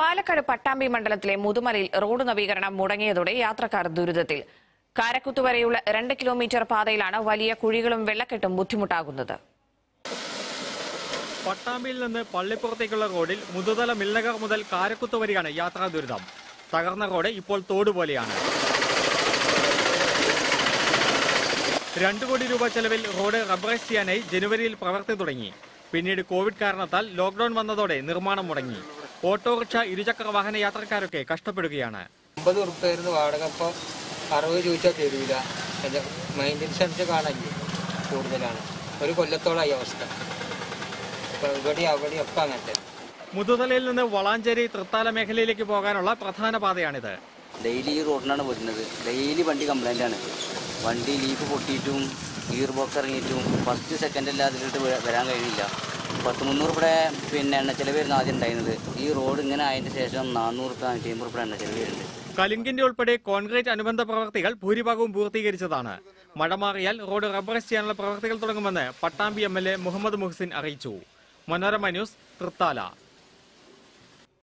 പാലക്കാട് പട്ടാമ്പി മണ്ഡലത്തിലെ മുതുമലയിൽ റോഡ് നവീകരണം മുടങ്ങിയതോടെ യാത്രക്കാർ ദുരിതത്തിൽ കാരക്കുത്ത് വരെയുള്ള രണ്ട് കിലോമീറ്റർ പാതയിലാണ് വലിയ കുഴികളും വെള്ളക്കെട്ടും ബുദ്ധിമുട്ടാകുന്നത് പട്ടാമ്പിയിൽ നിന്ന് പള്ളിപ്പുറത്തേക്കുള്ള റോഡിൽ മുതുതല മിൽനഗർ മുതൽ കാരക്കുത്ത് വരെയാണ് യാത്രാ ദുരിതം തകർന്ന റോഡ് ഇപ്പോൾ തോട് പോലെയാണ് രണ്ടു കോടി രൂപ ചെലവിൽ റോഡ് റബ്ബറൈസ് ചെയ്യാനായി ജനുവരിയിൽ പ്രവർത്തി തുടങ്ങി പിന്നീട് കോവിഡ് കാരണത്താൽ ലോക്ഡൌൺ വന്നതോടെ നിർമ്മാണം മുടങ്ങി ഓട്ടോറിക്ഷ ഇരുചക്ര വാഹന യാത്രക്കാരൊക്കെ കഷ്ടപ്പെടുകയാണ് അമ്പത് ഉറുപ്പായിരുന്നു വാടക ഇപ്പോൾ അറുപത് ചോദിച്ചാൽ തരൂല മൈൻറ്റൻസ് അനുസരിച്ച് കാണാനില്ലേ കൂടുതലാണ് ഒരു കൊല്ലത്തോളമായി അവസ്ഥ ഇപ്പോൾ ഇവിടെ അവിടെ ഒക്കെ അങ്ങനത്തെ മുതുതലയിൽ നിന്ന് വളാഞ്ചേരി തൃത്താല മേഖലയിലേക്ക് പോകാനുള്ള പ്രധാന പാതയാണിത് ഡെയിലി ഈ റോഡിനാണ് വരുന്നത് ഡെയിലി വണ്ടി കംപ്ലൈൻ്റ് ആണ് വണ്ടി ലീഫ് പൊട്ടിയിട്ടും ഗിയർ ബോക്സ് ഇറങ്ങിയിട്ടും ഫസ്റ്റ് സെക്കൻഡ് എല്ലാം അതിലിട്ട് വ- വരാൻ കഴിയില്ല പത്ത് മുന്നൂറ് രൂപയുടെ പിന്നെ എണ്ണ ചെലവായിരുന്നു ആദ്യം ഉണ്ടായിരുന്നത് ഈ റോഡ് ഇങ്ങനെ ആയതിന് ശേഷം നാനൂറ് രൂപ അഞ്ഞൂറ്റി അമ്പത് രൂപ എണ്ണ ചെലവ് വരുന്നുണ്ട് കലിങ്കിന്റെ ഉൾപ്പെടെ കോൺക്രീറ്റ് അനുബന്ധ പ്രവർത്തികൾ ഭൂരിഭാഗവും പൂർത്തീകരിച്ചതാണ് മഴ മാറിയാൽ റോഡ് റബ്ബറൈസ് ചെയ്യാനുള്ള പ്രവർത്തികൾ തുടങ്ങുമെന്ന് Pattambi M L A Muhammad Muhsin അറിയിച്ചു മനോരമ ന്യൂസ് തൃത്താല